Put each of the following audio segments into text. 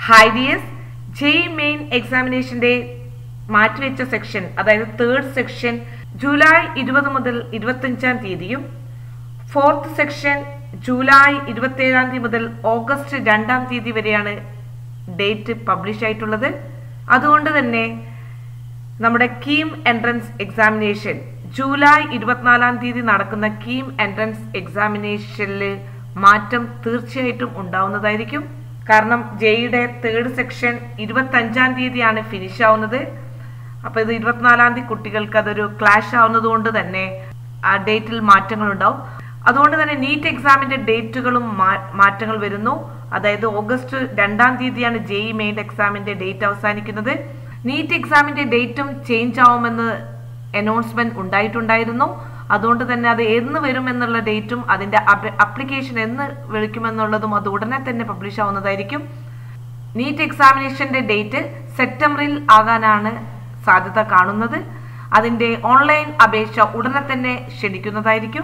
hi ഡിയസ് ജെയ് main എക്സാമിനേഷന്റെ മാറ്റിവെച്ച section അതായത് third section July ഇരുപത് മുതൽ ഇരുപത്തഞ്ചാം തീയതിയും ഫോർത്ത് സെക്ഷൻ ജൂലൈ ഇരുപത്തേഴാം തീയതി മുതൽ ഓഗസ്റ്റ് രണ്ടാം തീയതി വരെയാണ് ഡേറ്റ് പബ്ലിഷ് ആയിട്ടുള്ളത് അതുകൊണ്ട് തന്നെ നമ്മുടെ കീം എൻട്രൻസ് എക്സാമിനേഷൻ ജൂലൈ ഇരുപത്തിനാലാം തീയതി നടക്കുന്ന കീം എൻട്രൻസ് എക്സാമിനേഷനിൽ മാറ്റം തീർച്ചയായിട്ടും ഉണ്ടാവുന്നതായിരിക്കും കാരണം ജെയുടെ തേർഡ് സെക്ഷൻ ഇരുപത്തഞ്ചാം തീയതിയാണ് ഫിനിഷ് ആവുന്നത് അപ്പോൾ ഇത് ഇരുപത്തിനാലാം തീയതി കുട്ടികൾക്ക് അതൊരു ക്ലാഷ് ആവുന്നത് കൊണ്ട് തന്നെ ആ ഡേറ്റിൽ മാറ്റങ്ങൾ ഉണ്ടാവും അതുകൊണ്ട് തന്നെ നീറ്റ് എക്സാമിന്റെ ഡേറ്റുകളും മാറ്റങ്ങൾ വരുന്നു അതായത് ഓഗസ്റ്റ് രണ്ടാം തീയതിയാണ് ജെഇ മെയിൻ എക്സാമിന്റെ ഡേറ്റ് അവസാനിക്കുന്നത് നീറ്റ് എക്സാമിന്റെ ഡേറ്റും ചേഞ്ച് ആവുമെന്ന് അനൗൺസ്മെന്റ് ഉണ്ടായിട്ടുണ്ടായിരുന്നു അതുകൊണ്ട് തന്നെ അത് എന്ന് വരും എന്നുള്ള ഡേറ്റും അതിന്റെ അപ്ലിക്കേഷൻ എന്ന് വിളിക്കുമെന്നുള്ളതും അത് ഉടനെ തന്നെ പബ്ലിഷ് ആവുന്നതായിരിക്കും നീറ്റ് എക്സാമിനേഷന്റെ ഡേറ്റ് സെപ്റ്റംബറിൽ ആകാനാണ് സാധ്യത കാണുന്നത് അതിന്റെ ഓൺലൈൻ അപേക്ഷ ഉടനെ തന്നെ ക്ഷണിക്കുന്നതായിരിക്കും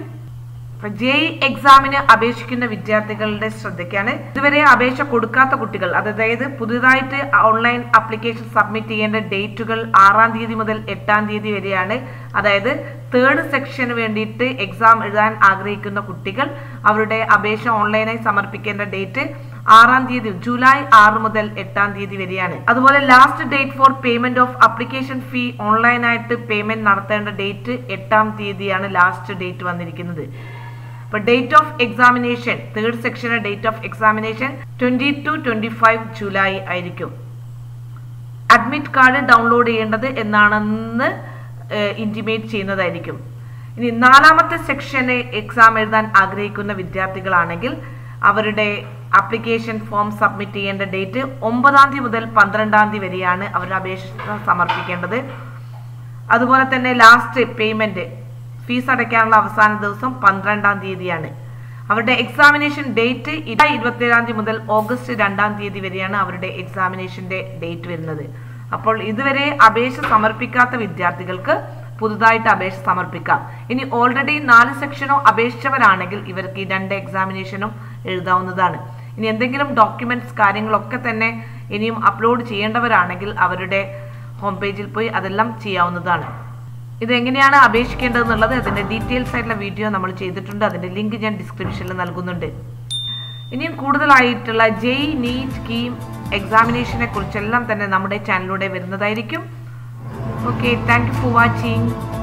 ജെഇ എക്സാമിന് അപേക്ഷിക്കുന്ന വിദ്യാർത്ഥികളുടെ ശ്രദ്ധയ്ക്കാണ് ഇതുവരെ അപേക്ഷ കൊടുക്കാത്ത കുട്ടികൾ അതായത് പുതുതായിട്ട് ഓൺലൈൻ ആപ്ലിക്കേഷൻ സബ്മിറ്റ് ചെയ്യേണ്ട ഡേറ്റുകൾ ആറാം തീയതി മുതൽ എട്ടാം തീയതി വരെയാണ് അതായത് തേർഡ് സെക്ഷന് വേണ്ടിയിട്ട് എക്സാം എഴുതാൻ ആഗ്രഹിക്കുന്ന കുട്ടികൾ അവരുടെ അപേക്ഷ ഓൺലൈനായി സമർപ്പിക്കേണ്ട ഡേറ്റ് ആറാം തീയതി ജൂലൈ ആറ് മുതൽ എട്ടാം തീയതി വരെയാണ് അതുപോലെ last date for payment of application fee ഓൺലൈനായിട്ട് പേയ്മെന്റ് നടത്തേണ്ട ഡേറ്റ് എട്ടാം തീയതിയാണ് ലാസ്റ്റ് ഡേറ്റ് വന്നിരിക്കുന്നത് അപ്പൊ ഡേറ്റ് ഓഫ് എക്സാമിനേഷൻ തേർഡ് സെക്ഷന് date of examination twenty two twenty five July ആയിരിക്കും അഡ്മിറ്റ് കാർഡ് ഡൗൺലോഡ് ചെയ്യേണ്ടത് എന്നാണെന്ന് ഇൻറ്റിമേറ്റ് ചെയ്യുന്നതായിരിക്കും ഇനി നാലാമത്തെ സെക്ഷന് എക്സാം എഴുതാൻ ആഗ്രഹിക്കുന്ന വിദ്യാർത്ഥികളാണെങ്കിൽ അവരുടെ ആപ്ലിക്കേഷൻ ഫോം സബ്മിറ്റ് ചെയ്യേണ്ട ഡേറ്റ് ഒമ്പതാം തീയതി മുതൽ പന്ത്രണ്ടാം തീയതി വരെയാണ് അവരുടെ അപേക്ഷ സമർപ്പിക്കേണ്ടത് അതുപോലെ തന്നെ ലാസ്റ്റ് പേയ്മെന്റ് ഫീസ് അടയ്ക്കാനുള്ള അവസാന ദിവസം പന്ത്രണ്ടാം തീയതിയാണ് അവരുടെ എക്സാമിനേഷൻ ഡേറ്റ് ഇരുപത്തിയേഴാം തീയതി മുതൽ ഓഗസ്റ്റ് രണ്ടാം തീയതി വരെയാണ് അവരുടെ എക്സാമിനേഷന്റെ ഡേറ്റ് വരുന്നത് അപ്പോൾ ഇതുവരെ അപേക്ഷ സമർപ്പിക്കാത്ത വിദ്യാർത്ഥികൾക്ക് പുതുതായിട്ട് അപേക്ഷ സമർപ്പിക്കാം ഇനി ഓൾറെഡി നാല് സെക്ഷനോ അപേക്ഷിച്ചവരാണെങ്കിൽ ഇവർക്ക് ഈ രണ്ട് എക്സാമിനേഷനും എഴുതാവുന്നതാണ് ഇനി എന്തെങ്കിലും ഡോക്യുമെന്റ്സ് കാര്യങ്ങളൊക്കെ തന്നെ ഇനിയും അപ്ലോഡ് ചെയ്യേണ്ടവരാണെങ്കിൽ അവരുടെ ഹോം പേജിൽ പോയി അതെല്ലാം ചെയ്യാവുന്നതാണ് ഇത് എങ്ങനെയാണ് അപേക്ഷിക്കേണ്ടത് എന്നുള്ളത് അതിന്റെ ഡീറ്റെയിൽസ് ആയിട്ടുള്ള വീഡിയോ നമ്മൾ ചെയ്തിട്ടുണ്ട് അതിന്റെ ലിങ്ക് ഞാൻ ഡിസ്ക്രിപ്ഷനിൽ നൽകുന്നുണ്ട് ഇനിയും കൂടുതലായിട്ടുള്ള ജെയ് നീറ്റ് കീം എക്സാമിനേഷനെ കുറിച്ചെല്ലാം തന്നെ നമ്മുടെ ചാനലിലൂടെ വരുന്നതായിരിക്കും okay thank you for watching